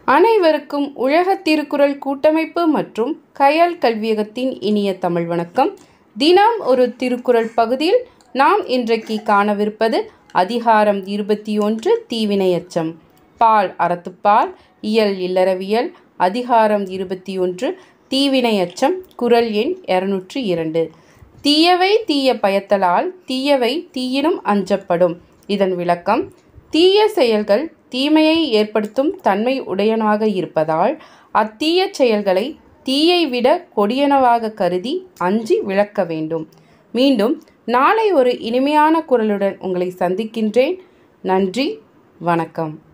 அனைவருக்கும் உலக திருக்குறள் கூட்டமைப்பு மற்றும் கயல் கல்வியகத்தின் இனிய தமிழ் வணக்கம் தினம் ஒரு திருக்குறள் பகுதியில் நாம் இன்றைக்கு காணவிருப்பது அதிகாரம் இருபத்தி ஒன்று தீவினையச்சம் பால் அறத்துப்பால் இயல் இல்லறவியல் அதிகாரம் இருபத்தி ஒன்று தீவினையச்சம் குரல் எண் இரநூற்றி இரண்டு தீயவை தீய பயத்தலால் தீயவை தீயினும் அஞ்சப்படும் இதன் விளக்கம் தீய செயல்கள் தீமையை ஏற்படுத்தும் தன்மை உடையனாக இருப்பதால் அத்தீய செயல்களை தீயை விட கொடியனவாக கருதி அஞ்சி விளக்க வேண்டும் மீண்டும் நாளை ஒரு இனிமையான குரலுடன் உங்களை சந்திக்கின்றேன் நன்றி வணக்கம்